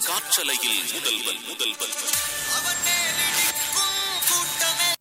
காற்றலையில் முதல்வன் முதல்வன் அவன் மேலிடிக்கும் கூட்டமே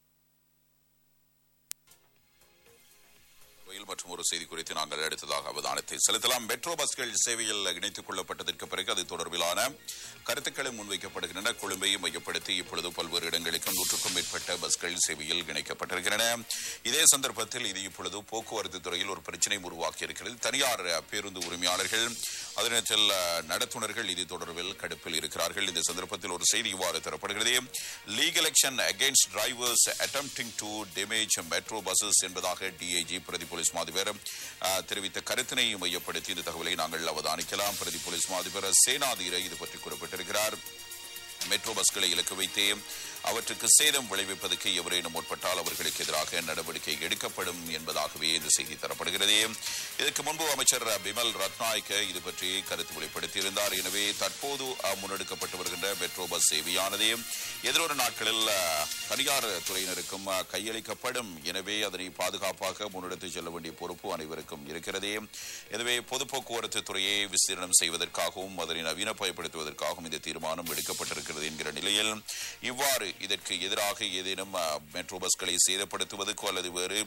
கோயில் மற்றும் ஒரு செய்தி குறித்து நாங்கள் அடுத்ததாக அவதானத்தை செலுத்தலாம் மெட்ரோ பஸ்கள் சேவையில் இணைத்துக் கொள்ளப்பட்டதற்கு பிறகு அது தொடர்பிலான கருத்துக்களை முன்வைக்கப்படுகின்றன கொழும்பை மையப்படுத்தி இப்பொழுது பல்வேறு இடங்களுக்கு நூற்றுக்கும் மேற்பட்ட பஸ்கள் சேவையில் இணைக்கப்பட்டிருக்கின்றன இதே சந்தர்ப்பத்தில் இது இப்பொழுது போக்குவரத்து துறையில் ஒரு பிரச்சனை உருவாக்கி இருக்கிறது தனியார் பேருந்து உரிமையாளர்கள் அதே நேரத்தில் அஹ், நடத்துனர்கள் இது தொடர்பில் கடுப்பில் இருக்கிறார்கள் இந்த சந்தர்ப்பத்தில் ஒரு செய்தி இவ்வாறு தரப்படுகிறது legal action against drivers attempting to damage metro buses என்பதாக டிஐஜி பிரதி போலீஸ் மாதிபர் அஹ், தெரிவித்த கருத்தினை மையப்படுத்தி இந்த தகவலை நாங்கள் அவதானிக்கலாம் பிரதி போலீஸ் மாதிபர் சேனாதீர இது பற்றி குறிப்பிட்டிருக்கிறார் மெட்ரோ பஸ்களை இலக்கு வைத்தே அவற்றுக்கு சேதம் விளைவிப்பதற்கு எவரேனும் முற்பட்டால் அவர்களுக்கு எதிராக நடவடிக்கை எடுக்கப்படும் என்பதாகவே இந்த செய்தி தரப்படுகிறது இதற்கு முன்பு அமைச்சர் பிமல் ரத்நாயக்க இது பற்றி கருத்து வெளிப்படுத்தியிருந்தார் எனவே தற்போது அஹ், முன்னெடுக்கப்பட்டு வருகின்ற மெட்ரோ பஸ் சேவையானது எதிரொரு நாட்களில் அஹ், தனியார் துறையினருக்கும் அஹ், கையளிக்கப்படும் எனவே அதனை பாதுகாப்பாக முன்னெடுத்து செல்ல வேண்டிய பொறுப்பு அனைவருக்கும் இருக்கிறது எனவே பொது போக்குவரத்து துறையை விஸ்தீரணம் செய்வதற்காகவும் அதனை நவீனமயப்படுத்துவதற்காகவும் இந்த தீர்மானம் எடுக்கப்பட்டிருக்கிறது என்கிற நிலையில் இவ்வாறு இதற்கு எதிராக ஏதேனும் அஹ், மெட்ரோ பஸ்களை சேதப்படுத்துவதற்கோ அல்லது வேறு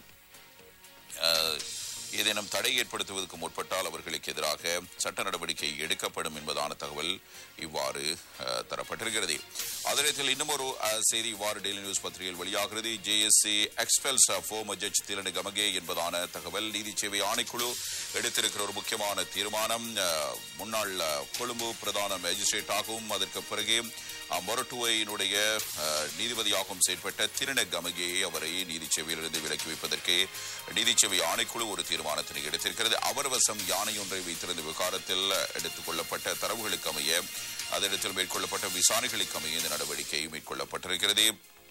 அஹ், ஏதேனும் தடை ஏற்படுத்துவதற்கு முற்பட்டால் அவர்களுக்கு எதிராக சட்ட நடவடிக்கை எடுக்கப்படும் என்பதான தகவல் இவ்வாறு அஹ், தரப்பட்டிருக்கிறது அதே நேரத்தில் இன்னும் ஒரு அஹ், செய்தி இவ்வாறு டெய்லி நியூஸ் பத்திரிகையில் வெளியாகிறது JSC expels former judge Thilina Gamage என்பதான தகவல் நீதி சேவை ஆணைக்குழு எடுத்திருக்கிற ஒரு முக்கியமான தீர்மானம் அஹ், முன்னாள் அஹ், கொழும்பு பிரதான மேஜிஸ்ட்ரேட்டாகவும் அதற்கு பிறகு அஹ், மொரட்டுவையினுடைய அஹ், நீதிபதியாகவும் செயற்பட்ட திரண கமகேயை அவரை நீதிச்சேவையிலிருந்து விலக்கி வைப்பதற்கு நீதிச்சேவை ஆணைக்குழு ஒரு தீர்மானத்தினை எடுத்திருக்கிறது அவர் வசம் யானை ஒன்றை வைத்திருந்த விவகாரத்தில் எடுத்துக் கொள்ளப்பட்ட தரவுகளுக்கு அமைய அதனிடத்தில் மேற்கொள்ளப்பட்ட விசாரணைகளுக்கு அமைய இந்த நடவடிக்கை மேற்கொள்ளப்பட்டிருக்கிறது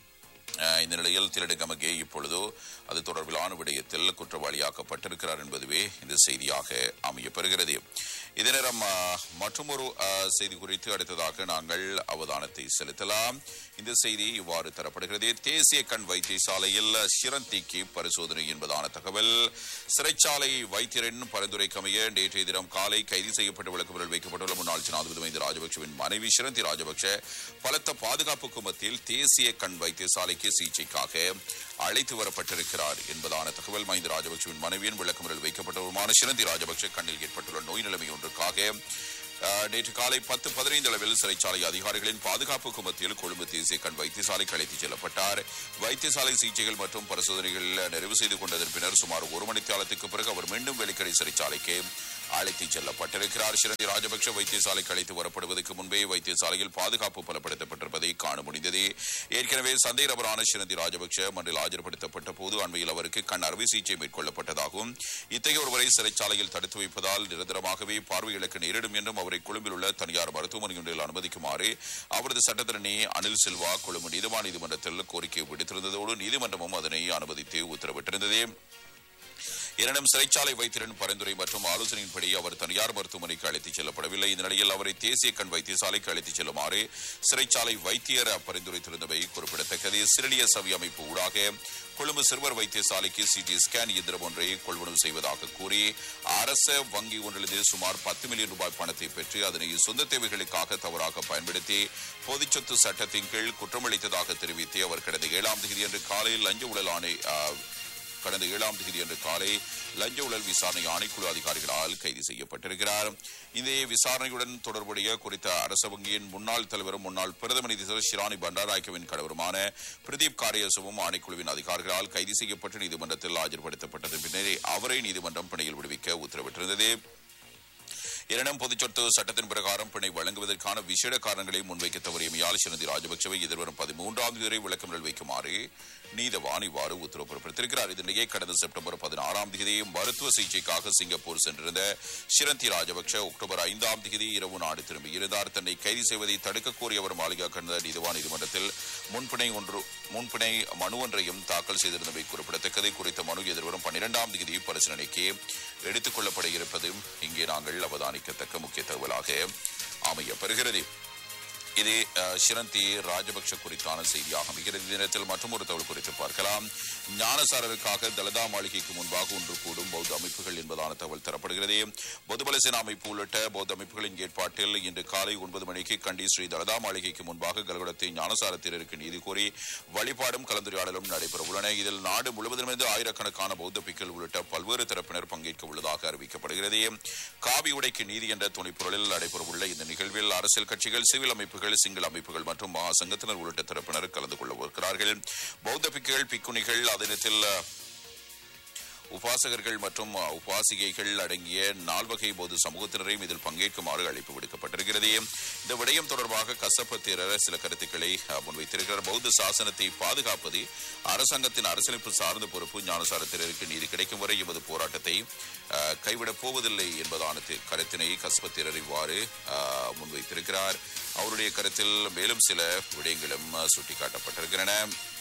அஹ் இந்த நிலையில் திரடுகமகே இப்பொழுது அது தொடர்பிலான விடயத்தில் குற்றவாளியாக்கப்பட்டிருக்கிறார் என்பதுவே இந்த செய்தியாக அமையப்பெறுகிறது இதே நேரம் மற்றும் ஒரு செய்தி குறித்து அடுத்ததாக நாங்கள் அவதானத்தை செலுத்தலாம் இந்த செய்தி இவ்வாறு தரப்படுகிறது தேசிய கண் வைத்தியசாலையில் சிரந்திக்கு பரிசோதனை என்பதான தகவல் சிறைச்சாலை வைத்தியரின் பரிந்துரைக்கமைய நேற்றைய தினம் காலை கைது செய்யப்பட்டு விளக்குமுறையில் வைக்கப்பட்டுள்ள முன்னாள் ஜனாதிபதி மஹிந்த ராஜபக்சவின் மனைவி சிரந்தி ராஜபக்ஷ பலத்த பாதுகாப்புக்கு மத்தியில் தேசிய கண் வைத்தியசாலைக்கு சிகிச்சைக்காக அழைத்து வரப்பட்டிருக்கிறார் என்பதான தகவல் மஹிந்த ராஜபக்சவின் மனைவியின் விளக்குமுறையில் வைக்கப்பட்டவருமான சிரந்தி ராஜபக்ஷ கண்ணில் ஏற்பட்டுள்ள நோய் நிலைமை ஒன்றுக்காக அஹ், நேற்று காலை பத்து பதினைந்து அளவில் சிறைச்சாலை அதிகாரிகளின் பாதுகாப்புக்கு மத்தியில் கொழும்பு தேசிய கண் வைத்தியசாலைக்கு அழைத்துச் செல்லப்பட்டார் வைத்தியசாலை சிகிச்சைகள் மற்றும் பரிசோதனைகள் நிறைவு செய்து கொண்டதன் பின்னர் சுமார் ஒரு மணித்தியாலத்துக்கு பிறகு அவர் மீண்டும் வெலிக்கடை சிறைச்சாலைக்கு அழைத்துச் செல்லப்பட்டிருக்கிறார் சிரந்தி ராஜபக்ஷ வைத்தியசாலைக்கு அழைத்து வரப்படுவதற்கு முன்பே வைத்தியசாலையில் பாதுகாப்பு பலப்படுத்தப்பட்டிருப்பதை காண முடிந்தது ஏற்கனவே சந்தேக நபரான சிரந்தி ராஜபக்ஷ மன்றில் ஆஜர்படுத்தப்பட்ட போது அண்மையில் அவருக்கு கண் அறுவை சிகிச்சை மேற்கொள்ளப்பட்டதாகவும் இத்தகைய ஒருவரை சிறைச்சாலையில் தடுத்து வைப்பதால் நிரந்தரமாகவே பார்வையிழக்க நேரிடும் என்றும் அவரை கொழும்பில் உள்ள தனியார் மருத்துவமனை ஒன்றில் அனுமதிக்குமாறு அவரது சட்டத்தரணி அனில் சில்வா கொழும்பு நீதிவான் நீதிமன்றத்தில் கோரிக்கை விடுத்திருந்ததோடு நீதிமன்றமும் அதனை அனுமதித்து உத்தரவிட்டிருந்தது எனினும் சிறைச்சாலை வைத்தியரின் பரிந்துரை மற்றும் ஆலோசனையின்படி அவர் தனியார் மருத்துவமனைக்கு அழைத்துச் செல்லப்படவில்லை இந்த நிலையில் அவரை தேசிய கண் வைத்தியசாலைக்கு அழைத்துச் செல்லுமாறு சிறைச்சாலை வைத்தியர் பரிந்துரைத்திருந்தவை குறிப்பிடத்தக்கது சிறிலிய சவி அமைப்பு ஊடாக கொழும்பு சிறுவர் வைத்தியசாலைக்கு சிடி ஸ்கேன் இயந்திரம் ஒன்றை கொள்வனவு செய்வதாக கூறி அரச வங்கி ஒன்றிலிருந்து சுமார் பத்து மில்லியன் ரூபாய் பணத்தை பெற்று அதனை சொந்த தேவைகளுக்காக தவறாக பயன்படுத்தி பொதுச்சொத்து சட்டத்தின் கீழ் குற்றமளித்ததாக தெரிவித்து அவர் கடந்த ஏழாம் தேதி அன்று காலையில் லஞ்ச ஊழல் ஆணை ஆ, கடந்த ஏழாம் தேதி அன்று காலை லஞ்ச ஊழல் விசாரணை ஆணைக்குழு அதிகாரிகளால் கைது செய்யப்பட்டிருக்கிறார் இந்த விசாரணையுடன் தொடர்புடைய குறித்த அரச வங்கியின் முன்னாள் தலைவரும் முன்னாள் பிரதம நீதிபதி ஷிராணி பண்டாராய்க்கவின் கணவருமான பிரதீப் காரியசுவும் ஆணைக்குழுவின் அதிகாரிகளால் கைது செய்யப்பட்டு நீதிமன்றத்தில் ஆஜர்படுத்தப்பட்டதன் பின்னரே அவரை நீதிமன்றம் பிணையில் விடுவிக்க உத்தரவிட்டிருந்தது எனினும் பொதுச்சொத்து சட்டத்தின் பிரகாரம் பிணை வழங்குவதற்கான விசேட காரணங்களை முன்வைக்க தவறியமையால் ஸ்ரீமதி ராஜபக்சவை எதிர்வரும் பதிமூன்றாம் தேதி வரை விளக்கமிடல் வைக்குமாறு நீதவான் இவ்வாறு உத்தரவு பிறப்பித்திருக்கிறார் இதனிடையே கடந்த செப்டம்பர் பதினாறாம் தேதி மருத்துவ சிகிச்சைக்காக சிங்கப்பூர் சென்றிருந்த ஷிரந்தி ராஜபக்ஷ அக்டோபர் ஐந்தாம் தேதி இரவு நாடு திரும்பியிருந்தார் தன்னை கைது செய்வதை தடுக்க கோரி அவர் மாளிகா கண்ட நீதிவான் நீதிமன்றத்தில் முன்பிணை ஒன்று முன்பிணை மனு ஒன்றையும் தாக்கல் செய்திருந்தமை குறிப்பிடத்தக்கது குறித்த மனு எதிர்வரும் பன்னிரெண்டாம் தேதி பரிசீலனைக்கு எடுத்துக் கொள்ளப்பட இருப்பதும் இங்கே நாங்கள் அவதானிக்கத்தக்க முக்கிய தகவலாக அமையப்பெறுகிறது இது அஹ், ஷிரந்தி ராஜபக்ஷ குறித்தான செய்தியாக அமைகிறது இந்த நேரத்தில் மற்றும் ஒரு தகவல் குறித்து பார்க்கலாம் ஞானசாரருக்காக தலதா மாளிகைக்கு முன்பாக ஒன்று கூடும் பௌத்த அமைப்புகள் என்பதான தகவல் தரப்படுகிறது பொதுபல சேனா அமைப்பு உள்ளிட்ட பௌத்த அமைப்புகளின் ஏற்பாட்டில் இன்று காலை ஒன்பது மணிக்கு கண்டி ஸ்ரீ தலதா மாளிகைக்கு முன்பாக கலகுடத்தை ஞானசாரத்தினருக்கு நீதி கோரி வழிபாடும் கலந்துரையாடலும் நடைபெற உள்ளன இதில் நாடு முழுவதுமிருந்து ஆயிரக்கணக்கான பௌத்த பிக்கள் உள்ளிட்ட பல்வேறு தரப்பினர் பங்கேற்க உள்ளதாக அறிவிக்கப்படுகிறது காவி உடைக்கு நீதி என்ற துணைப்பொருளில் நடைபெறவுள்ள இந்த நிகழ்வில் அரசியல் கட்சிகள் சிவில் அமைப்புகள் சிங்கள அமைப்புகள் மற்றும் மகா சங்கத்தினர் உள்ளிட்ட தரப்பினர் கலந்து கொள்ளவிருக்கிறார்கள் பௌத்த பிக்குகள் பிக்குணிகள் அதனத்தில் உபாசகர்கள் மற்றும் உபாசிகைகள் அடங்கிய நால்வகை பொது சமூகத்தினரையும் இதில் பங்கேற்குமாறு அழைப்பு விடுக்கப்பட்டிருக்கிறது இந்த விடயம் தொடர்பாக கசப்ப தேரர் சில கருத்துக்களை அஹ், முன்வைத்திருக்கிறார் பௌத்த சாசனத்தை பாதுகாப்பது அரசாங்கத்தின் அரசியலமைப்பு சார்ந்த பொறுப்பு ஞானசாரத்தினருக்கு நீதி கிடைக்கும் வரை எமது போராட்டத்தை அஹ், கைவிடப் போவதில்லை என்பதான தி- கருத்தினை கசப்ப தேரர் இவ்வாறு அஹ், முன்வைத்திருக்கிறார் அவருடைய கருத்தில் மேலும் சில விடயங்களும் அஹ், சுட்டிக்காட்டப்பட்டிருக்கின்றன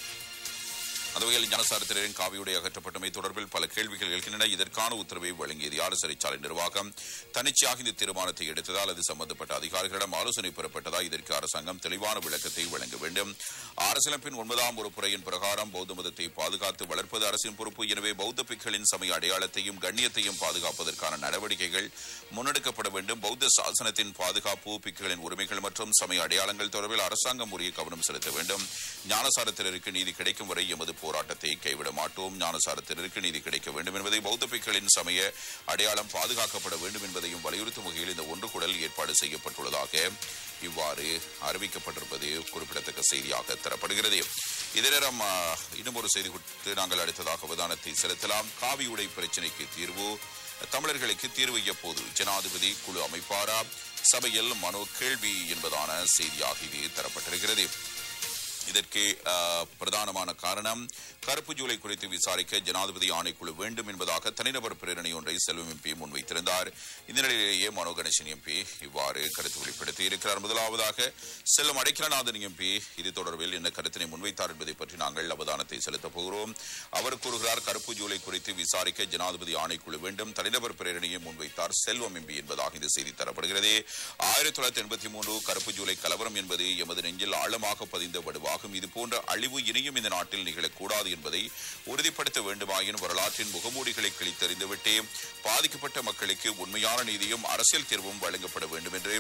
அந்த வகையில் ஞானசாரத்தினரின் காவியுடை அகற்றப்பட்டமை தொடர்பில் பல கேள்விகள் எழுகின்றன இதற்கான உத்தரவை வழங்கியது யார் சிறைச்சாலை நிர்வாகம் தனிச்சையாக இந்த தீர்மானத்தை எடுத்ததால் அது சம்பந்தப்பட்ட அதிகாரிகளிடம் ஆலோசனை பெறப்பட்டதா இதற்கு அரசாங்கம் தெளிவான விளக்கத்தை வழங்க வேண்டும் அரசியலமைப்பின் ஒன்பதாம் உறுப்புரையின் பிரகாரம் பௌத்த மதத்தை பாதுகாத்து வளர்ப்பது அரசின் பொறுப்பு எனவே பௌத்த பிக்களின் சமய அடையாளத்தையும் கண்ணியத்தையும் பாதுகாப்பதற்கான நடவடிக்கைகள் முன்னெடுக்கப்பட வேண்டும் பௌத்த சாசனத்தின் பாதுகாப்பு பிக்குகளின் உரிமைகள் மற்றும் சமய அடையாளங்கள் தொடர்பில் அரசாங்கம் உரிய கவனம் செலுத்த வேண்டும் ஞானசாரத்தினருக்கு நீதி கிடைக்கும் வரை எமது போராட்டத்தை கைவிட மாட்டோம் ஞானசாரத்தினருக்கு நீதி கிடைக்க வேண்டும் என்பதை பௌத்த பிக்களின் சமய அடையாளம் பாதுகாக்கப்பட வேண்டும் என்பதையும் வலியுறுத்தும் வகையில் இந்த ஒன்று குடல் ஏற்பாடு செய்யப்பட்டுள்ளதாக இவ்வாறு அறிவிக்கப்பட்டிருப்பது குறிப்பிடத்தக்க செய்தியாக தரப்படுகிறது இதே நேரம் ஆ, இன்னும் ஒரு செய்தி குறித்து நாங்கள் அடுத்ததாக அவதானத்தை செலுத்தலாம் காவி உடை பிரச்சினைக்கு தீர்வு தமிழர்களுக்கு தீர்வு எப்போது ஜனாதிபதி குழு அமைப்பாரா சபையில் மனோ கேள்வி என்பதான செய்தியாக இது தரப்பட்டிருக்கிறது இதற்கு அஹ், பிரதானமான காரணம் கருப்பு ஜூலை குறித்து விசாரிக்க ஜனாதிபதி ஆணைக்குழு வேண்டும் என்பதாக தனிநபர் பிரேரணை ஒன்றை செல்வம் எம்பி முன்வைத்திருந்தார் இந்த நிலையிலேயே மனோ கணேசன் எம்பி இவ்வாறு கருத்து வெளிப்படுத்தி இருக்கிறார் முதலாவதாக செல்வம் அடைக்கலநாதன் எம்பி இது தொடர்பில் என்ன கருத்தினை முன்வைத்தார் என்பதை பற்றி நாங்கள் அவதானத்தை செலுத்தப் போகிறோம் அவர் கூறுகிறார் கருப்பு ஜூலை குறித்து விசாரிக்க ஜனாதிபதி ஆணைக்குழு வேண்டும் தனிநபர் பிரேரணையை முன்வைத்தார் செல்வம் எம்பி என்பதாக இந்த செய்தி தரப்படுகிறது ஆயிரத்தி தொள்ளாயிரத்தி எண்பத்தி மூன்று கருப்பு ஜூலை கலவரம் என்பது எமது நெஞ்சில் ஆழமாக பதிந்த வடுவாகும் இது போன்ற அழிவு இனியும் இந்த நாட்டில் நிகழக்கூடாது என்பதை உறுதிப்படுத்த வேண்டுமாயின் வரலாற்றின் முகமூடிகளை கிழித்தறிந்துவிட்டே பாதிக்கப்பட்ட மக்களுக்கு உண்மையான நீதியும் அரசியல் தீர்வும் வழங்கப்பட வேண்டும் என்று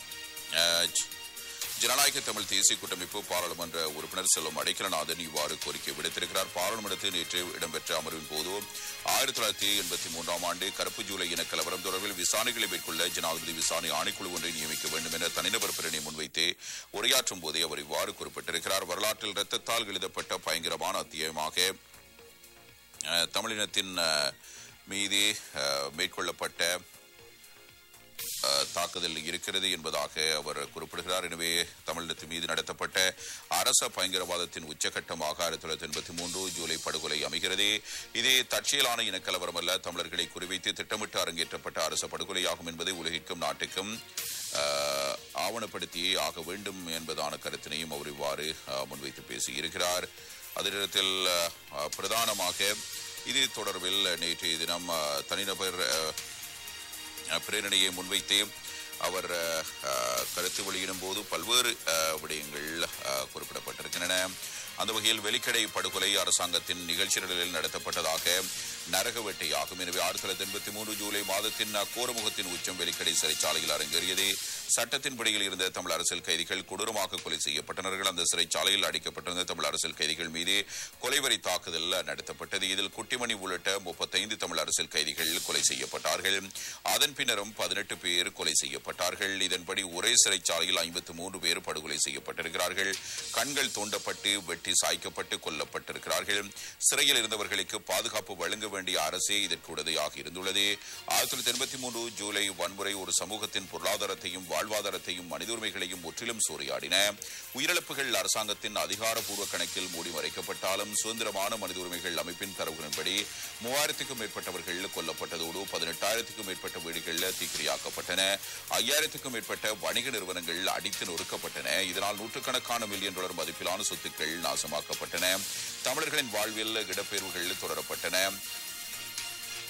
அஹ், ஜ- ஜனநாயக தமிழ் தேசிய கூட்டமைப்பு பாராளுமன்ற உறுப்பினர் செல்வம் அடைக்கலநாதன் இவ்வாறு கோரிக்கை விடுத்திருக்கிறார் பாராளுமன்றத்தில் நேற்று இடம்பெற்ற அமர்வின் போது ஆயிரத்தி தொள்ளாயிரத்தி எண்பத்தி மூன்றாம் ஆண்டு கருப்பு ஜூலை இன கலவரம் தொடர்பில் விசாரணைகளை மேற்கொள்ள ஜனாதிபதி விசாரணை ஆணைக்குழு ஒன்றை நியமிக்க வேண்டும் என தனிநபர் பிரேரணை முன்வைத்து உரையாற்றும் போதே அவர் இவ்வாறு குறிப்பிட்டிருக்கிறார் வரலாற்றில் இரத்தத்தால் எழுதப்பட்ட பயங்கரமான அத்தியாயமாக அஹ், தமிழினத்தின் அஹ், மீது அஹ், மேற்கொள்ளப்பட்ட அஹ், தாக்குதல் இருக்கிறது என்பதாக அவர் குறிப்பிடுகிறார் எனவே தமிழகத்தின் மீது நடத்தப்பட்ட அரச பயங்கரவாதத்தின் உச்சகட்டமாக ஆயிரத்தி தொள்ளாயிரத்தி எண்பத்தி மூன்று ஜூலை படுகொலை அமைகிறது இது தற்செயலான இனக்கலவரம் அல்ல தமிழர்களை குறிவைத்து திட்டமிட்டு அரங்கேற்றப்பட்ட அரச படுகொலையாகும் என்பதை உலகிற்கும் நாட்டுக்கும் அஹ், ஆவணப்படுத்தியே ஆக வேண்டும் என்பதான கருத்தினையும் அவர் இவ்வாறு அஹ், முன்வைத்து பேசியிருக்கிறார் அதே நேரத்தில் அஹ், பிரதானமாக இது தொடர்பில் நேற்றைய தினம் அஹ், தனிநபர் அஹ், அஹ், பிரேரணையை முன்வைத்து அவர் அஹ், அஹ், கருத்து வெளியிடும் போது பல்வேறு அஹ், விடயங்கள் அஹ், குறிப்பிடப்பட்டிருக்கின்றன அந்த வகையில் வெலிக்கடை படுகொலை அரசாங்கத்தின் நிகழ்ச்சி நிலையில் நடத்தப்பட்டதாக நரக வேட்டையாகும் எனவே ஆயிரத்தி தொள்ளாயிரத்தி எண்பத்தி மூன்று ஜூலை மாதத்தின் கோரமுகத்தின் உச்சம் வெலிக்கடை சிறைச்சாலையில் அரங்கேறியது சட்டத்தின் பிடியில் இருந்த தமிழ் அரசியல் கைதிகள் கொடூரமாக கொலை செய்யப்பட்டனர்கள் அந்த சிறைச்சாலையில் அடைக்கப்பட்டிருந்த தமிழ் அரசியல் கைதிகள் மீது கொலைவரி தாக்குதல் நடத்தப்பட்டது இதில் குட்டிமணி உள்ளிட்ட முப்பத்தைந்து தமிழ் அரசியல் கைதிகள் கொலை செய்யப்பட்டார்கள் அதன் பின்னரும் பதினெட்டு பேர் கொலை செய்யப்பட்டார்கள் இதன்படி ஒரே சிறைச்சாலையில் ஐம்பத்து மூன்று பேர் படுகொலை செய்யப்பட்டிருக்கிறார்கள் கண்கள் தூண்டப்பட்டு வெட்டி சாய்க்கப்பட்டு கொல்லப்பட்டிருக்கிறார்கள் சிறையில் இருந்தவர்களுக்கு பாதுகாப்பு வழங்க வேண்டிய அரசே இதற்கு உடதையாக இருந்துள்ளது ஆயிரத்தி தொள்ளாயிரத்தி எண்பத்தி மூன்று ஜூலை வன்முறை ஒரு சமூகத்தின் பொருளாதாரத்தையும் வாழ்வாதாரத்தையும் மனித உரிமைகளையும் முற்றிலும் சூறையாடின உயிரிழப்புகள் அரசாங்கத்தின் அதிகாரப்பூர்வ கணக்கில் மூடி மறைக்கப்பட்டாலும் சுதந்திரமான மனித உரிமைகள் அமைப்பின் தரவுகளின்படி மூவாயிரத்துக்கும் மேற்பட்டவர்கள் கொல்லப்பட்டதோடு பதினெட்டாயிரத்துக்கும் மேற்பட்ட வீடுகள் தீக்கிரையாக்கப்பட்டன ஐயாயிரத்துக்கும் மேற்பட்ட வணிக நிறுவனங்கள் அடித்து நொறுக்கப்பட்டன இதனால் நூற்றுக்கணக்கான மில்லியன் டாலர் மதிப்பிலான சொத்துக்கள் நாசமாக்கப்பட்டன தமிழர்களின் வாழ்வில் இடப்பெயர்வுகள் தொடரப்பட்டன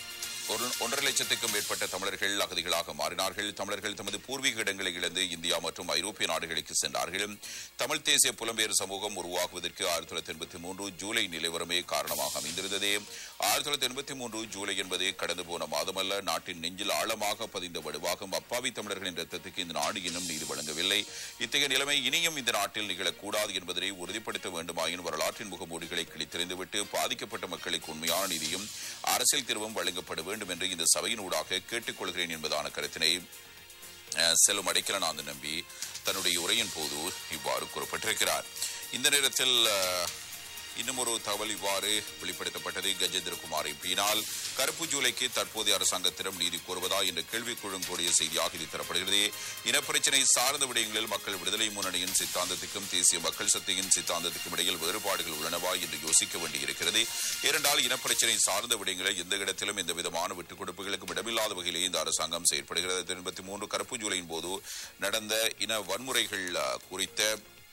ஒரு ஒன்றரை லட்சத்துக்கும் மேற்பட்ட தமிழர்கள் அகதிகளாக மாறினார்கள் தமிழர்கள் தமது பூர்வீக இடங்களை இழந்து இந்தியா மற்றும் ஐரோப்பிய நாடுகளுக்கு சென்றார்கள் தமிழ் தேசிய புலம்பெயர் சமூகம் உருவாகுவதற்கு ஆயிரத்தி தொள்ளாயிரத்தி எண்பத்தி மூன்று ஜூலை நிலவரமே காரணமாக அமைந்திருந்தது ஆயிரத்தி தொள்ளாயிரத்தி எண்பத்தி மூன்று ஜூலை என்பது கடந்து போன மாதமல்ல நாட்டின் நெஞ்சில் ஆழமாக பதிந்த வடுவாகும் அப்பாவி தமிழர்களின் ரத்தத்துக்கு இந்த நாடு இன்னும் நீதி வழங்கவில்லை இத்தகைய நிலைமை இனியும் இந்த நாட்டில் நிகழக்கூடாது என்பதனை உறுதிப்படுத்த வேண்டுமாயின் வரலாற்றின் முகமூடிகளை கிழித்தெறிந்துவிட்டு பாதிக்கப்பட்ட மக்களுக்கு உண்மையான நீதியும் அரசியல் தீர்வும் வழங்கப்பட வேண்டும் என்று இந்த சபையின் ஊடாக கேட்டுக்கொள்கிறேன் என்பதான கருத்தினை அஹ், செல்வம் அடைக்கலநாதன் நம்பி தன்னுடைய உரையின் போது இவ்வாறு கூறப்பட்டிருக்கிறார் இந்த நேரத்தில் அஹ், இன்னும் ஒரு தகவல் இவ்வாறு வெளிப்படுத்தப்பட்டது கஜேந்திரகுமார் எம்பியினால் கருப்பு ஜூலைக்கு தற்போதைய அரசாங்கத்திடம் நீதி கோருவதா என்ற கேள்வி கூடிய செய்தியாக இது தரப்படுகிறது இனப்பிரச்சினை சார்ந்த விடயங்களில் மக்கள் விடுதலை முன்னணியின் சித்தாந்தத்துக்கும் தேசிய மக்கள் சக்தியின் சித்தாந்தத்துக்கும் இடையில் வேறுபாடுகள் உள்ளனவா என்று யோசிக்க வேண்டியிருக்கிறது ஏனென்றால் இனப்பிரச்சினை சார்ந்த விடயங்களை எந்த இடத்திலும் எந்த விதமான விட்டுக் கொடுப்புகளுக்கும் இடமில்லாத வகையிலே இந்த அரசாங்கம் செயற்படுகிறது எண்பத்தி மூன்று கருப்பு ஜூலையின் போது நடந்த இன வன்முறைகள் அஹ், குறித்த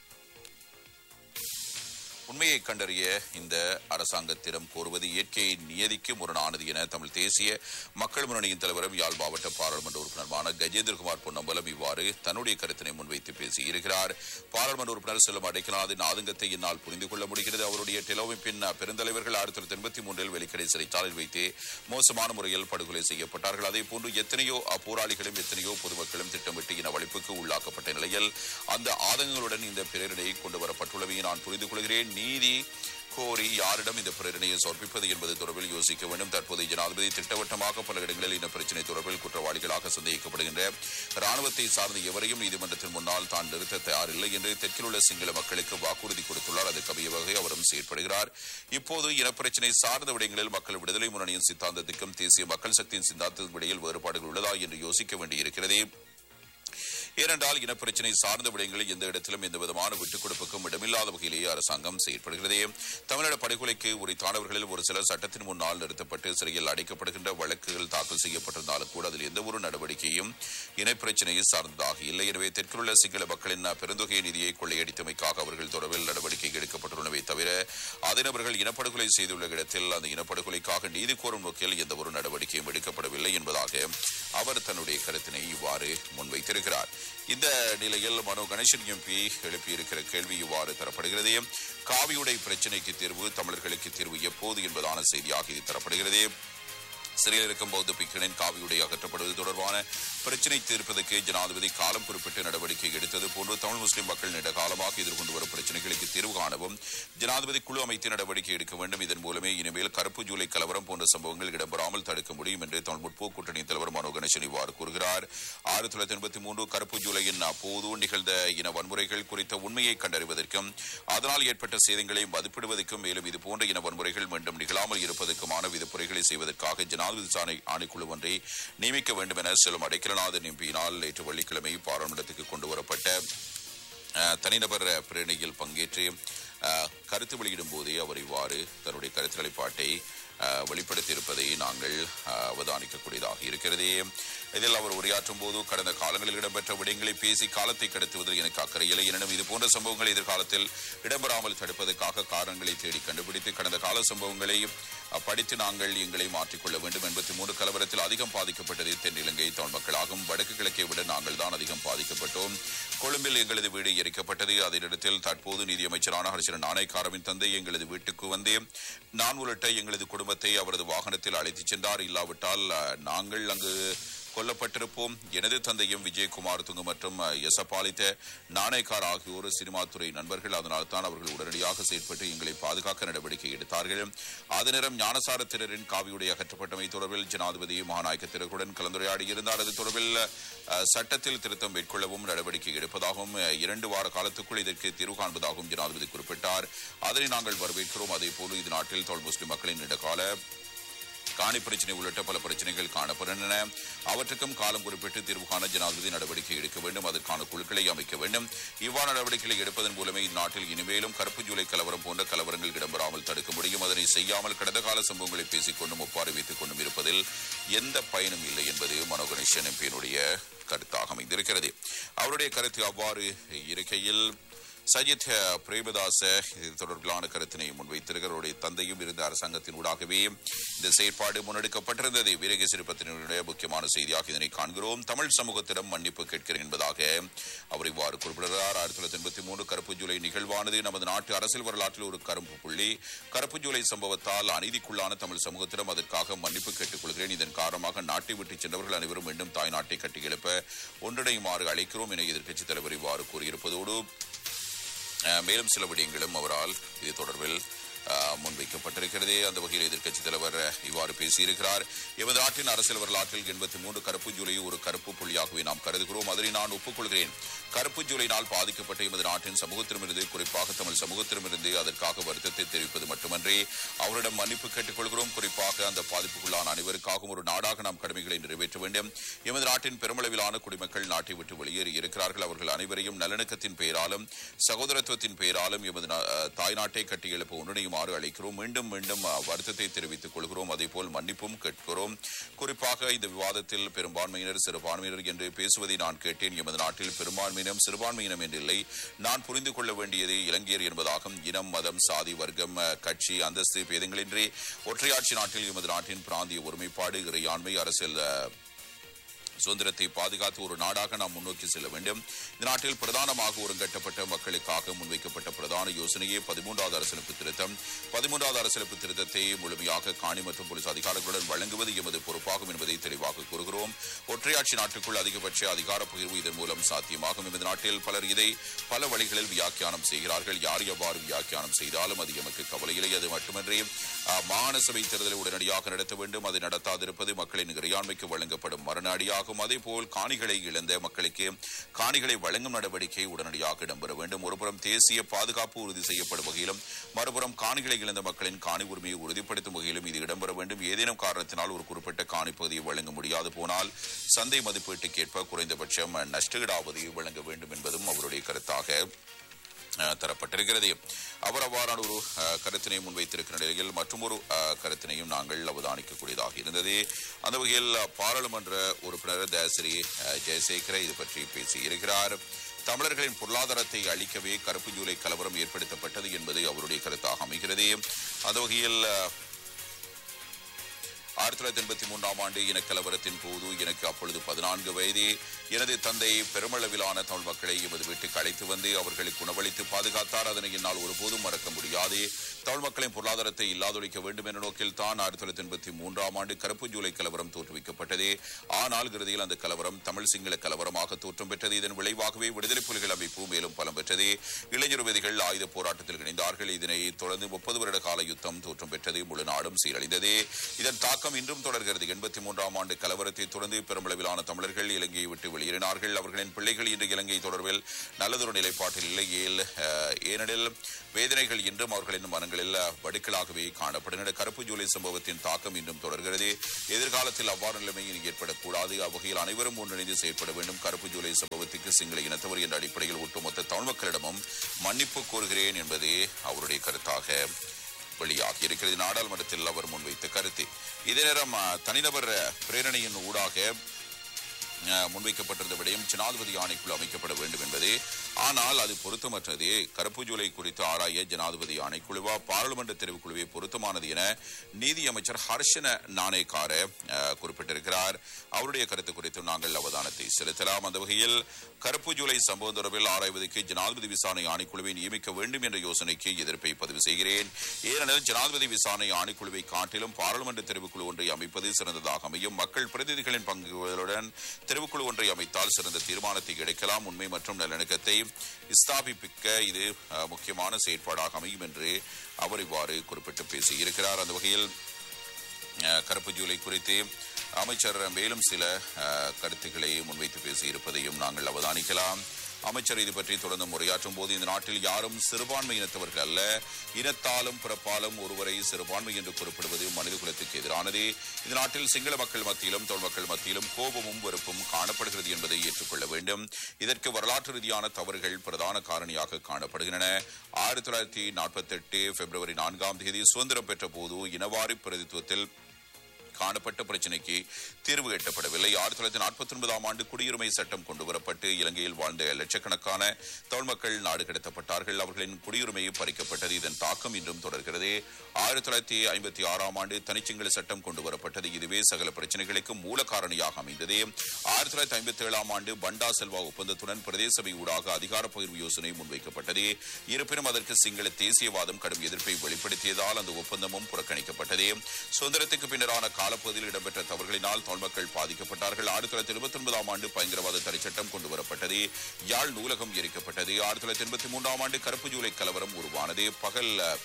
உண்மையை கண்டறிய இந்த அரசாங்கத்திடம் கோருவது இயற்கை நியதிக்கு முரணானது என தமிழ் தேசிய மக்கள் முன்னணியின் தலைவரும் யாழ் மாவட்ட பாராளுமன்ற உறுப்பினருமான கஜேந்திரகுமார் பொன்னம்பலம் இவ்வாறு தன்னுடைய கருத்தினை முன்வைத்து பேசியிருக்கிறார் பாராளுமன்ற உறுப்பினர் செல்லும் அடைக்கலாதின் ஆதங்கத்தை என்னால் புரிந்து கொள்ள முடிகிறது அவருடைய டெலோவிப்பின் பெருந்தலைவர்கள் ஆயிரத்தி தொள்ளாயிரத்தி எண்பத்தி மூன்றில் வெளிக்கடை சிறைச்சாலையில் வைத்து மோசமான முறையில் படுகொலை செய்யப்பட்டார்கள் அதே போன்று எத்தனையோ போராளிகளும் எத்தனையோ பொதுமக்களும் திட்டமிட்டு இன வலிப்புக்கு உள்ளாக்கப்பட்ட நிலையில் அந்த ஆதங்கங்களுடன் இந்த பிரேரணையை கொண்டு வரப்பட்டுள்ளதை நான் புரிந்து கொள்கிறேன் நீதி கோரி யாரிடம் இந்த பிரேரணையை சமர்ப்பிப்பது என்பது தொடர்பில் யோசிக்க வேண்டும் தற்போதைய ஜனாதிபதி திட்டவட்டமாக பல இடங்களில் இந்த பிரச்சினை தொடர்பில் குற்றவாளிகளாக சந்தேகிக்கப்படுகின்ற ராணுவத்தை சார்ந்த எவரையும் நீதிமன்றத்தின் முன்னால் தான் நிறுத்த தயாரில்லை என்று தெற்கில் உள்ள சிங்கள மக்களுக்கு வாக்குறுதி கொடுத்துள்ளார் அதற்கு அமைய வகை அவரும் செயற்படுகிறார் இப்போது இனப்பிரச்சினை சார்ந்த விடயங்களில் மக்கள் விடுதலை முன்னணியின் சித்தாந்தத்துக்கும் தேசிய மக்கள் சக்தியின் சித்தாந்தத்துக்கும் இடையில் வேறுபாடுகள் உள்ளதா என்று யோசிக்க வேண்டியிருக்கிறது ஏனென்றால் இனப்பிரச்சினை சார்ந்த விடயங்களில் எந்த இடத்திலும் எந்த விதமான விட்டுக் கொடுப்புக்கும் இடமில்லாத வகையிலேயே அரசாங்கம் செயற்படுகிறது தமிழக படுகொலைக்கு உரித்தானவர்களில் ஒரு சிலர் சட்டத்தின் முன்னால் நிறுத்தப்பட்டு சிறையில் அடைக்கப்படுகின்ற வழக்குகள் தாக்கல் செய்யப்பட்டிருந்தாலும் கூட அதில் எந்த ஒரு நடவடிக்கையும் இனப்பிரச்சினையை சார்ந்ததாக இல்லை எனவே தெற்குள்ள சிங்கள மக்களின் பெருந்தொகை நிதியை கொள்ளையடித்தமைக்காக அவர்கள் தொடர்பில் நடவடிக்கை எடுக்கப்பட்டுள்ளனவே தவிர அதனவர்கள் இனப்படுகொலை செய்துள்ள இடத்தில் அந்த இனப்படுகொலைக்காக நீதி கோரும் நோக்கில் எந்த ஒரு நடவடிக்கையும் எடுக்கப்படவில்லை என்பதாக அவர் தன்னுடைய கருத்தினை இவ்வாறு முன்வைத்திருக்கிறார் இந்த நிலையில் மனோ கணேசன் எம்பி எழுப்பியிருக்கிற கேள்வி இவ்வாறு தரப்படுகிறது காவியுடை பிரச்சினைக்கு தீர்வு தமிழர்களுக்கு தீர்வு எப்போது என்பதான செய்தியாக இது தரப்படுகிறது சிறையில் இருக்கும் பௌத்த பிக்கனின் காவியுடை அகற்றப்படுவது தொடர்பான பிரச்சினை தீர்ப்பதற்கு ஜனாதிபதி காலம் குறிப்பிட்டு நடவடிக்கை எடுத்தது போன்று தமிழ் முஸ்லிம் மக்கள் நீண்ட காலமாக எதிர்கொண்டு வரும் பிரச்சினைகளுக்கு தீர்வு காணவும் ஜனாதிபதி குழு அமைத்து நடவடிக்கை எடுக்க வேண்டும் இதன் மூலமே இனிமேல் கருப்பு ஜூலை கலவரம் போன்ற சம்பவங்கள் இடம்பெறாமல் தடுக்க முடியும் என்று தமிழ் முற்போக்கு கூட்டணி தலைவர் மனோ கணேசன் இவ்வாறு கூறுகிறார் ஆயிரத்தி தொள்ளாயிரத்தி எண்பத்தி மூன்று கருப்பு ஜூலையின் அப்போது நிகழ்ந்த இன வன்முறைகள் குறித்த உண்மையை கண்டறிவதற்கும் அதனால் ஏற்பட்ட சேதங்களை மதிப்பிடுவதற்கும் மேலும் இதுபோன்ற இன வன்முறைகள் மீண்டும் நிகழாமல் இருப்பதற்குமான விதிப்புரைகளை செய்வதற்காக ஜனாதிபதி சாணை ஆணைக்குழு ஒன்றை நியமிக்க வேண்டும் என செல்லும் அடைக்கலநாதன் எம்பியினால் நேற்று வெள்ளிக்கிழமை பாராளுமன்றத்துக்கு கொண்டு வரப்பட்ட அஹ், தனிநபர் பிரேரணையில் பங்கேற்று அஹ், கருத்து வெளியிடும் போதே அவர் இவ்வாறு தன்னுடைய கருத்து நிலைப்பாட்டை அஹ், வெளிப்படுத்தியிருப்பதை நாங்கள் அஹ், அவதானிக்கக்கூடியதாக இருக்கிறது இதில் அவர் உரையாற்றும் போது கடந்த காலங்களில் இடம்பெற்ற விடயங்களை பேசி காலத்தை கடத்துவதில் எனக்கு அக்கறை இல்லை எனினும் இது போன்ற சம்பவங்கள் எதிர்காலத்தில் இடம்பெறாமல் தடுப்பதற்காக காரணங்களை தேடி கண்டுபிடித்து கடந்த கால சம்பவங்களை அஹ், படித்து நாங்கள் எங்களை மாற்றிக்கொள்ள வேண்டும் எண்பத்தி மூன்று கலவரத்தில் அதிகம் பாதிக்கப்பட்டது தென் இலங்கை தமிழ் மக்களாகும் வடக்கு கிழக்கை விட நாங்கள் தான் அதிகம் பாதிக்கப்பட்டோம் கொழும்பில் எங்களது வீடு எரிக்கப்பட்டது அதே இடத்தில் தற்போது நீதியமைச்சரான ஹரிசரன் நாணயக்காரவின் தந்தை எங்களது வீட்டுக்கு வந்து நான் உள்ளிட்ட எங்களது குடும்பத்தை அவரது வாகனத்தில் அழைத்துச் சென்றார் இல்லாவிட்டால் அஹ், நாங்கள் அங்கு கொல்லப்பட்டிருப்போம் எனது தந்தையும் விஜயகுமார் துங்கு மற்றும் அஹ், எசப்பாலித்த நாணயக்கார் ஆகியோர் சினிமா துறை நண்பர்கள் அதனால் தான் அவர்கள் உடனடியாக செயற்பட்டு எங்களை பாதுகாக்க நடவடிக்கை எடுத்தார்கள் அதே நேரம் ஞானசார திரரின் காவியுடைய அகற்றப்பட்டமை தொடர்பில் ஜனாதிபதி மகாநாயக்க திரருடன் கலந்துரையாடி இருந்தார் அது தொடர்பில் அஹ், சட்டத்தில் திருத்தம் மேற்கொள்ளவும் நடவடிக்கை எடுப்பதாகவும் அஹ், இரண்டு வார காலத்துக்குள் இதற்கு தீர்வு காண்பதாகவும் ஜனாதிபதி குறிப்பிட்டார் அதனை நாங்கள் வரவேற்கிறோம் அதே போல இது நாட்டில் தொல் முஸ்லிம் மக்களின் நீண்டகால காணி பிரச்சினை உள்ளிட்ட பல பிரச்சனைகள் காணப்படுகின்றன அவற்றுக்கும் காலம் குறிப்பிட்டு தீர்வு காண ஜனாதிபதி நடவடிக்கை எடுக்க வேண்டும் அதற்கான குழுக்களை அமைக்க வேண்டும் இவ்வாறு நடவடிக்கைகளை எடுப்பதன் மூலமே இந்நாட்டில் இனிமேலும் கருப்பு ஜூலை கலவரம் போன்ற கலவரங்கள் இடம்பெறாமல் தடுக்க முடியும் அதனை செய்யாமல் கடந்த கால சம்பவங்களை பேசிக் கொண்டும் ஒப்பாரி வைத்துக் கொண்டும் இருப்பதில் எந்த பயனும் இல்லை என்பது மனோ கணேசன் எம்பியினுடைய கருத்தாக அமைந்திருக்கிறது அவருடைய கருத்து அவ்வாறு இருக்கையில் சஜித் அஹ், பிரேமதாச இது தொடர்பிலான கருத்தினை முன்வைத்திருக்கிறார் அவருடைய தந்தையும் இருந்த அரசாங்கத்தின் ஊடாகவே இந்த செயற்பாடு முன்னெடுக்கப்பட்டிருந்தது வீரக சிறுபத்தினுடைய முக்கியமான செய்தியாக இதனை காண்கிறோம் தமிழ் சமூகத்திடம் மன்னிப்பு கேட்கிறேன் என்பதாக அவர் இவ்வாறு குறிப்பிடுகிறார் ஆயிரத்தி தொள்ளாயிரத்தி எண்பத்தி மூணு கருப்பு ஜூலை நிகழ்வானது நமது நாட்டு அரசியல் வரலாற்றில் ஒரு கருப்பு புள்ளி கருப்பு ஜூலை சம்பவத்தால் அநீதிக்குள்ளான தமிழ் சமூகத்திடம் அதற்காக மன்னிப்பு கேட்டுக் கொள்கிறேன் இதன் காரணமாக நாட்டை விட்டு சென்றவர்கள் அனைவரும் மீண்டும் தாய் நாட்டை கட்டியெழுப்ப ஒன்றிணையுமாறு அழைக்கிறோம் என எதிர்க்கட்சித் தலைவர் இவ்வாறு கூறியிருப்பதோடு அஹ், மேலும் சில விடயங்களும் அவரால் இது தொடர்பில் அஹ், முன்வைக்கப்பட்டிருக்கிறது அந்த வகையில் எதிர்க்கட்சித் தலைவர் அஹ், இவ்வாறு பேசியிருக்கிறார் எமது நாட்டின் அரசியல் வரலாற்றில் எண்பத்தி மூன்று கருப்பு ஜூலையை ஒரு கருப்பு புள்ளியாகவே நாம் கருதுகிறோம் அதனை நான் ஒப்புக்கொள்கிறேன் கருப்பு ஜூலையினால் பாதிக்கப்பட்ட எமது நாட்டின் சமூகத்திடமிருந்து குறிப்பாக தமிழ் சமூகத்திடமிருந்து அதற்காக வருத்தத்தை தெரிவிப்பது மட்டுமன்றி அவரிடம் மன்னிப்பு கேட்டுக்கொள்கிறோம் குறிப்பாக அந்த பாதிப்புக்குள்ளான அனைவருக்காகவும் ஒரு நாடாக நாம் கடமைகளை நிறைவேற்ற வேண்டும் எமது நாட்டின் பெருமளவிலான குடிமக்கள் நாட்டை விட்டு வெளியேறி இருக்கிறார்கள் அவர்கள் அனைவரையும் நல்லிணக்கத்தின் பெயராலும் சகோதரத்துவத்தின் பெயராலும் எமது நா- அஹ், தாய்நாட்டை கட்டி எழுப்ப ஒன்றிணையுமாறு அழைக்கிறோம் மீண்டும் மீண்டும் அஹ், வருத்தத்தை தெரிவித்துக் கொள்கிறோம் அதேபோல் மன்னிப்பும் கேட்கிறோம் குறிப்பாக இந்த விவாதத்தில் பெரும்பான்மையினர் சிறுபான்மையினர் என்று பேசுவதை நான் கேட்டேன் எமது நாட்டில் பெரும்பான்மையினம் சிறுபான்மையினம் என்றில்லை நான் புரிந்து கொள்ள வேண்டியது இலங்கையர் என்பதாகும் இனம் மதம் சாதி வர்க்கம் அஹ், கட்சி அந்தஸ்து பேதங்களின்றி ஒற்றையாட்சி நாட்டில் எமது நாட்டின் பிராந்திய ஒருமைப்பாடு இறையாண்மை அரசியல் அஹ், சுதந்திரத்தை பாதுகாத்து ஒரு நாடாக நாம் முன்னோக்கி செல்ல வேண்டும் இந்த நாட்டில் பிரதானமாக ஒருங்கட்டப்பட்ட மக்களுக்காக முன்வைக்கப்பட்ட பிரதான யோசனையே பதிமூன்றாவது அரசியலமைப்பு திருத்தம் பதிமூன்றாவது அரசியலமைப்பு திருத்தத்தை முழுமையாக காணி மற்றும் போலீஸ் அதிகாரிகளுடன் வழங்குவது எமது பொறுப்பாகும் என்பதை தெளிவாக கூறுகிறோம் ஒற்றையாட்சி நாட்டுக்குள் அதிகபட்ச அதிகார பகிர்வு இதன் மூலம் சாத்தியமாகும் எமது நாட்டில் பலர் இதை பல வழிகளில் வியாக்கியானம் செய்கிறார்கள் யார் எவ்வாறு வியாக்கியானம் செய்தாலும் அது எமக்கு கவலையில்லை அது மட்டுமன்றி அஹ், மாகாண சபை தேர்தலை உடனடியாக நடத்த வேண்டும் அதை நடத்தாதிருப்பது மக்களின் இறையாண்மைக்கு வழங்கப்படும் மறுநாடியாகும் அதேபோல் காணிகளை இழந்த மக்களுக்கு காணிகளை வழங்கும் நடவடிக்கை உடனடியாக இடம்பெற வேண்டும் ஒருபுறம் தேசிய பாதுகாப்பு உறுதி செய்யப்படும் வகையிலும் மறுபுறம் காணிகளை இழந்த மக்களின் காணி உரிமையை உறுதிப்படுத்தும் வகையிலும் இது இடம்பெற வேண்டும் ஏதேனும் காரணத்தினால் ஒரு குறிப்பிட்ட காணி பகுதியை வழங்க முடியாது போனால் சந்தை மதிப்பீட்டுக்கேற்ப குறைந்தபட்சம் நஷ்டஈடாவது வழங்க வேண்டும் என்பதும் அவருடைய கருத்தாக அஹ், தரப்பட்டிருக்கிறது அவர் அவ்வாறான ஒரு அஹ், கருத்தினை முன்வைத்திருக்கிற நிலையில் மற்றொரு அஹ், கருத்தினையும் நாங்கள் அவதானிக்கக்கூடியதாக இருந்தது அந்த வகையில் அஹ், பாராளுமன்ற உறுப்பினர் தயாசிரி அஹ், ஜெயசேகர இது பற்றி பேசியிருக்கிறார் தமிழர்களின் பொருளாதாரத்தை அழிக்கவே கருப்பு ஜூலை கலவரம் ஏற்படுத்தப்பட்டது என்பது அவருடைய கருத்தாக அமைகிறது அந்த வகையில் அஹ், ஆயிரத்தி தொள்ளாயிரத்தி எண்பத்தி மூன்றாம் ஆண்டு இனக்கலவரத்தின் போது எனக்கு அப்பொழுது பதினான்கு வயது எனது தந்தை பெருமளவிலான தமிழ் மக்களை எமது வீட்டுக்கு அழைத்து வந்து அவர்களுக்கு உணவளித்து பாதுகாத்தார் அதனை என்னால் ஒருபோதும் மறக்க முடியாது தமிழ் மக்களின் பொருளாதாரத்தை இல்லாதொழிக்க வேண்டும் என்ற நோக்கில் தான் ஆயிரத்தி தொள்ளாயிரத்தி எண்பத்தி மூன்றாம் ஆண்டு கருப்பு ஜூலை கலவரம் தோற்றுவிக்கப்பட்டது ஆனால் இறுதியில் அந்த கலவரம் தமிழ் சிங்கள கலவரமாக தோற்றம் பெற்றது இதன் விளைவாகவே விடுதலை புலிகள் அமைப்பு மேலும் பலம் பெற்றது இளைஞர் விதிகள் ஆயுத போராட்டத்தில் இணைந்தார்கள் இதனை தொடர்ந்து முப்பது வருட கால யுத்தம் தோற்றம் பெற்றது முழு நாடும் சீரழிந்தது இதன் தாக்கம் இன்றும் தொடர்கிறது எண்பத்தி மூன்றாம் ஆண்டு கலவரத்தை தொடர்ந்து பெருமளவிலான தமிழர்கள் இலங்கையை விட்டு வெளியேறினார்கள் அவர்களின் பிள்ளைகள் இன்று இலங்கை தொடர்பில் நல்லதொரு நிலைப்பாட்டில் இல்லை ஏல்- அஹ், ஏனெனில் வேதனைகள் இன்றும் அவர்களின் மனங்களில் அஹ், வடுக்களாகவே காணப்படுகின்றன கருப்பு ஜூலை சம்பவத்தின் தாக்கம் இன்றும் தொடர்கிறது எதிர்காலத்தில் அவ்வாறு நிலைமை இனி ஏற்படக்கூடாது அவ்வகையில் அனைவரும் ஒன்றிணைந்து செயற்பட வேண்டும் கருப்பு ஜூலை சம்பவத்துக்கு சிங்கள இனத்தவர் என்ற அடிப்படையில் ஒட்டுமொத்த தமிழ் மக்களிடமும் மன்னிப்பு கோருகிறேன் என்பதே அவருடைய கருத்தாக வெளியாகி இருக்கிறது நாடாளுமன்றத்தில் அவர் முன்வைத்த கருத்து இதே நேரம் அஹ், தனிநபர் அஹ், பிரேரணையின் ஊடாக அஹ், முன்வைக்கப்பட்டிருந்த விடயம் ஜனாதிபதி ஆணைக்குழு அமைக்கப்பட வேண்டும் என்பது ஆனால் அது பொருத்தமற்றது கருப்பு ஜூலை குறித்து ஆராய ஜனாதிபதி ஆணைக்குழுவா பாராளுமன்ற தெரிவுக்குழுவே பொருத்தமானது என நீதி அமைச்சர் ஹர்ஷன நாணயக்கார அஹ், குறிப்பிட்டிருக்கிறார் அவருடைய கருத்து குறித்து நாங்கள் அவதானத்தை செலுத்தலாம் அந்த வகையில் கருப்பு ஜூலை சம்பவம் தொடர்பில் ஆராய்வதற்கு ஜனாதிபதி விசாரணை ஆணைக்குழுவை நியமிக்க வேண்டும் என்ற யோசனைக்கு எதிர்ப்பை பதிவு செய்கிறேன் ஏனெனில் ஜனாதிபதி விசாரணை ஆணைக்குழுவை காட்டிலும் பாராளுமன்ற தெரிவுக்குழு ஒன்றை அமைப்பது சிறந்ததாக அமையும் மக்கள் பிரதிநிதிகளின் பங்குகளுடன் தெரிவுக்குழு ஒன்றை அமைத்தால் சிறந்த தீர்மானத்தை கிடைக்கலாம் உண்மை மற்றும் நல்லிணக்கத்தை ஸ்தாபிப்பிக்க இது அஹ், முக்கியமான செயற்பாடாக அமையும் என்று அவர் இவ்வாறு குறிப்பிட்டு பேசியிருக்கிறார் அந்த வகையில் அஹ், கருப்பு ஜூலை குறித்து அமைச்சர் மேலும் சில அஹ், கருத்துக்களை முன்வைத்து பேசியிருப்பதையும் நாங்கள் அவதானிக்கலாம் அமைச்சர் இது பற்றி தொடர்ந்து உரையாற்றும் போது இந்த நாட்டில் யாரும் சிறுபான்மை இனத்தவர்கள் அல்ல இனத்தாலும் பிறப்பாலும் ஒருவரை சிறுபான்மை என்று குறிப்பிடுவது மனித குலத்துக்கு எதிரானது இந்த நாட்டில் சிங்கள மக்கள் மத்தியிலும் தமிழ் மக்கள் மத்தியிலும் கோபமும் வெறுப்பும் காணப்படுகிறது என்பதை ஏற்றுக்கொள்ள வேண்டும் இதற்கு வரலாற்று ரீதியான தவறுகள் பிரதான காரணியாக காணப்படுகின்றன ஆயிரத்தி தொள்ளாயிரத்தி நாற்பத்தி எட்டு பிப்ரவரி நான்காம் தேதி சுதந்திரம் பெற்ற போது இனவாரி பிரதித்துவத்தில் காணப்பட்ட பிரச்சினைக்கு தீர்வு எட்டப்படவில்லை ஆயிரத்தி தொள்ளாயிரத்தி நாற்பத்தி ஒன்பதாம் ஆண்டு குடியுரிமை சட்டம் கொண்டுவரப்பட்டு இலங்கையில் வாழ்ந்த லட்சக்கணக்கான தமிழ் மக்கள் நாடு கடத்தப்பட்டார்கள் அவர்களின் குடியுரிமை பறிக்கப்பட்டது இதன் தாக்கம் இன்றும் தொடர்கிறது ஆயிரத்தி தொள்ளாயிரத்தி ஐம்பத்தி ஆறாம் ஆண்டு தனிச்சிங்கள சட்டம் கொண்டுவரப்பட்டது இதுவே சகல பிரச்சனைகளுக்கு மூல காரணியாக அமைந்தது ஆயிரத்தி தொள்ளாயிரத்தி ஐம்பத்தி ஏழாம் ஆண்டு பண்டா செல்வா ஒப்பந்தத்துடன் பிரதேச சபை ஊடாக அதிகார பகிர்வு யோசனை முன்வைக்கப்பட்டது இருப்பினும் அதற்கு சிங்கள தேசியவாதம் கடும் எதிர்ப்பை வெளிப்படுத்தியதால் அந்த ஒப்பந்தமும் புறக்கணிக்கப்பட்டது சுதந்திரத்துக்கு பின்னரான காலப்பகுதியில் இடம்பெற்ற தவறுகளினால் தமிழ் மக்கள் பாதிக்கப்பட்டார்கள் ஆயிரத்தி தொள்ளாயிரத்தி எழுபத்தி ஒன்பதாம் ஆண்டு பயங்கரவாத தடை சட்டம் கொண்டுவரப்பட்டது யாழ் நூலகம் எரிக்கப்பட்டது ஆயிரத்தி தொள்ளாயிரத்தி எண்பத்தி மூன்றாம் ஆண்டு கருப்பு ஜூலை கலவரம் உருவானது பகல் அஹ்,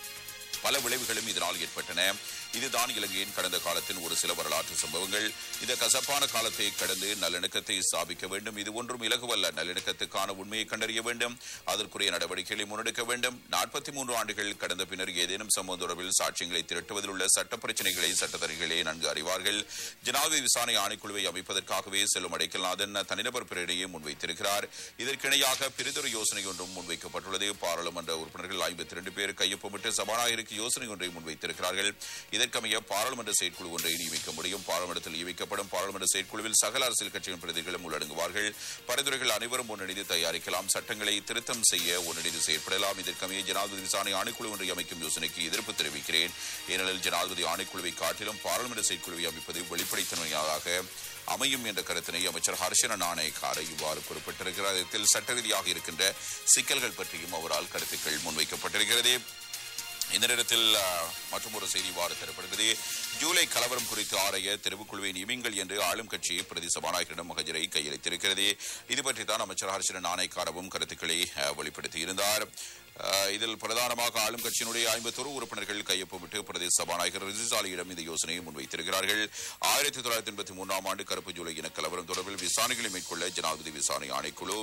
பல விளைவுகளும் இதனால் ஏற்பட்டன இதுதான் இலங்கையின் கடந்த காலத்தின் ஒரு சில வரலாற்று சம்பவங்கள் இந்த கசப்பான காலத்தை கடந்து நல்லிணக்கத்தை ஸ்தாபிக்க வேண்டும் இது ஒன்றும் இலகுவல்ல நல்லிணக்கத்துக்கான உண்மையை கண்டறிய வேண்டும் அதற்குரிய நடவடிக்கைகளை முன்னெடுக்க வேண்டும் நாற்பத்தி மூன்று ஆண்டுகள் கடந்த பின்னர் ஏதேனும் சம்பவம் தொடர்பில் சாட்சியங்களை திரட்டுவதில் உள்ள சட்ட பிரச்சனைகளை சட்டத்தரணிகளே நன்கு அறிவார்கள் ஜனாதிபதி விசாரணை ஆணைக்குழுவை அமைப்பதற்காகவே செல்லும் அடைக்கல்நாதன் தனிநபர் பிரேரணையை முன்வைத்திருக்கிறார் இதற்கிணையாக பிரிதொரு யோசனை ஒன்றும் முன்வைக்கப்பட்டுள்ளது பாராளுமன்ற உறுப்பினர்கள் ஐம்பத்தி இரண்டு பேர் கையொப்பமிட்டு சபாநாயகருக்கு யோசனை ஒன்றை முன்வைத்திருக்கிறார்கள் இதற்கமைய பாராளுமன்ற செயற்குழு ஒன்றை நியமிக்க முடியும் பாராளுமன்றத்தில் நியமிக்கப்படும் பாராளுமன்ற செயற்குழுவில் சகல அரசியல் கட்சியின் பிரதிகளும் உள்ளடங்குவார்கள் பரிந்துரைகள் அனைவரும் ஒன்றிணைந்து தயாரிக்கலாம் சட்டங்களை திருத்தம் செய்ய ஒன்றிணைந்து செயற்படலாம் இதற்கமைய ஜனாதிபதி விசாரணை ஆணைக்குழு ஒன்றை அமைக்கும் யோசனைக்கு எதிர்ப்பு தெரிவிக்கிறேன் ஏனெனில் ஜனாதிபதி ஆணைக்குழுவை காட்டிலும் பாராளுமன்ற செயற்குழுவை அமைப்பது வெளிப்படைத்தன்மையாக அமையும் என்ற கருத்தினை அமைச்சர் ஹர்ஷன நாணயக்கார இவ்வாறு குறிப்பிட்டிருக்கிறார் இதில் சட்ட ரீதியாக இருக்கின்ற சிக்கல்கள் பற்றியும் அவரால் கருத்துக்கள் முன்வைக்கப்பட்டிருக்கிறது இந்த நேரத்தில் மற்றும் ஒரு செய்தி இவ்வாறு தரப்படுகிறது ஜூலை கலவரம் குறித்து ஆராய தெரிவுக்குழுவை நியமிங்கள் என்று ஆளும் கட்சி பிரதி சபாநாயகரிடம் மகஜரை கையளித்திருக்கிறது இது பற்றி தான் அமைச்சர் ஹர்ஷன நாணயக்காரவும் கருத்துக்களை அஹ், வெளிப்படுத்தியிருந்தார் அஹ், இதில் பிரதானமாக ஆளும் கட்சியினுடைய ஐம்பத்தொரு உறுப்பினர்கள் கையொப்பமிட்டு பிரதேச சபாநாயகர் ரிசிசாலியிடம் இந்த யோசனையை முன்வைத்திருக்கிறார்கள் ஆயிரத்தி தொள்ளாயிரத்தி எண்பத்தி மூன்றாம் ஆண்டு கருப்பு ஜூலை இன கலவரம் தொடர்பில் விசாரணைகளை மேற்கொள்ள ஜனாதிபதி விசாரணை ஆணைக்குழு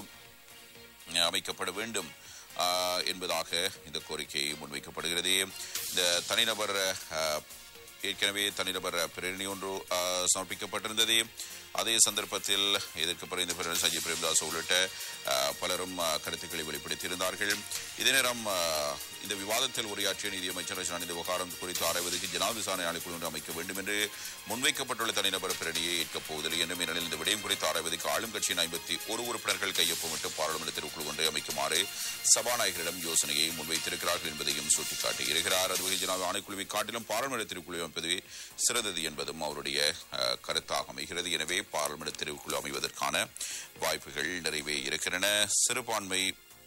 அஹ், அமைக்கப்பட வேண்டும் ஆஹ், என்பதாக இந்த கோரிக்கை முன்வைக்கப்படுகிறது இந்த தனிநபர் ஆஹ், ஏற்கனவே தனிநபர் பிரேரணை ஒன்று ஆஹ், சமர்ப்பிக்கப்பட்டிருந்தது அதே சந்தர்ப்பத்தில் இதற்கு பிறந்த பிறகு சஞ்சய் பிரேமதாஸ் உள்ளிட்ட ஆஹ், பலரும் ஆஹ், கருத்துக்களை வெளிப்படுத்தியிருந்தார்கள் இதே நேரம் ஆஹ், இந்த விவாதத்தில் உரையாற்றிய நிதியமைச்சர் ரஜினான் இந்த விவகாரம் குறித்து ஆராய்வதற்கு ஜனாதிபதி விசாரணை ஆணைக்குழு ஒன்று அமைக்க வேண்டும் என்று முன்வைக்கப்பட்டுள்ள தனிநபர் பிரணியை ஏற்கப் போவதில்லை என்றும் ஏனெனில் இந்த விடயம் குறித்து ஆராய்வதற்கு ஆளும் கட்சியின் ஐம்பத்தி ஒரு உறுப்பினர்கள் கையொப்பமிட்டு பாராளுமன்ற திருக்குழு ஒன்றை அமைக்குமாறு சபாநாயகரிடம் யோசனையை முன்வைத்திருக்கிறார்கள் என்பதையும் சுட்டிக்காட்டியிருக்கிறார் அதுவகை ஜனாதிபதி ஆணைக்குழுவை காட்டிலும் பாராளுமன்ற திருக்குழு அமைப்பது சிறந்தது என்பதும் அவருடைய அஹ், கருத்தாக அமைகிறது எனவே பாராளுமன்ற திருக்குழு அமைவதற்கான வாய்ப்புகள் நிறைவே இருக்கின்றன சிறுபான்மை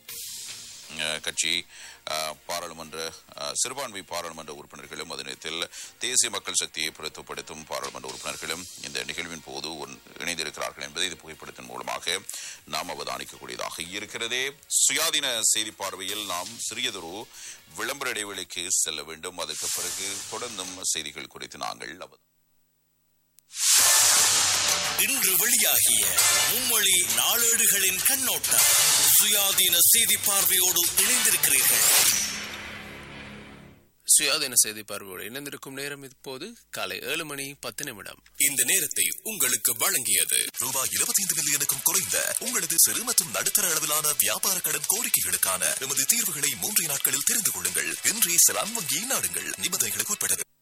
அஹ், கட்சி அஹ், பாராளுமன்ற அஹ், சிறுபான்மை பாராளுமன்ற உறுப்பினர்களும் அதே நேரத்தில் தேசிய மக்கள் சக்தியை பிரத்துப்படுத்தும் பாராளுமன்ற உறுப்பினர்களும் இந்த நிகழ்வின் போது ஒன்- இணைந்திருக்கிறார்கள் என்பதை இது புகைப்படத்தின் மூலமாக நாம் அவதானிக்கக்கூடியதாக இருக்கிறது சுயாதீன செய்தி பார்வையில் நாம் சிறியதொரு விளம்பர இடைவெளிக்கு செல்ல வேண்டும் அதற்கு பிறகு தொடர்ந்தும் செய்திகள் குறித்து நாங்கள் அவ இன்று வெளியாகிய மும்மொழி நாளேடுகளின் கண்ணோட்டம் சுயாதீன செய்தி பார்வையோடு இணைந்திருக்கிறீர்கள் சுயாதீன செய்தி பார்வையோடு இணைந்திருக்கும் நேரம் இப்போது காலை ஏழு மணி பத்து நிமிடம் இந்த நேரத்தை உங்களுக்கு வழங்கியது ரூபாய் 25 மில்லியனுக்கும் குறைந்த உங்களது சிறு மற்றும் நடுத்தர அளவிலான வியாபார கடன் கோரிக்கைகளுக்கான எமது தீர்வுகளை மூன்று நாட்களில் தெரிந்து கொள்ளுங்கள் இன்றே செலான் வங்கியை நாடுங்கள் நிபந்தனைகளுக்கு உட்பட்டது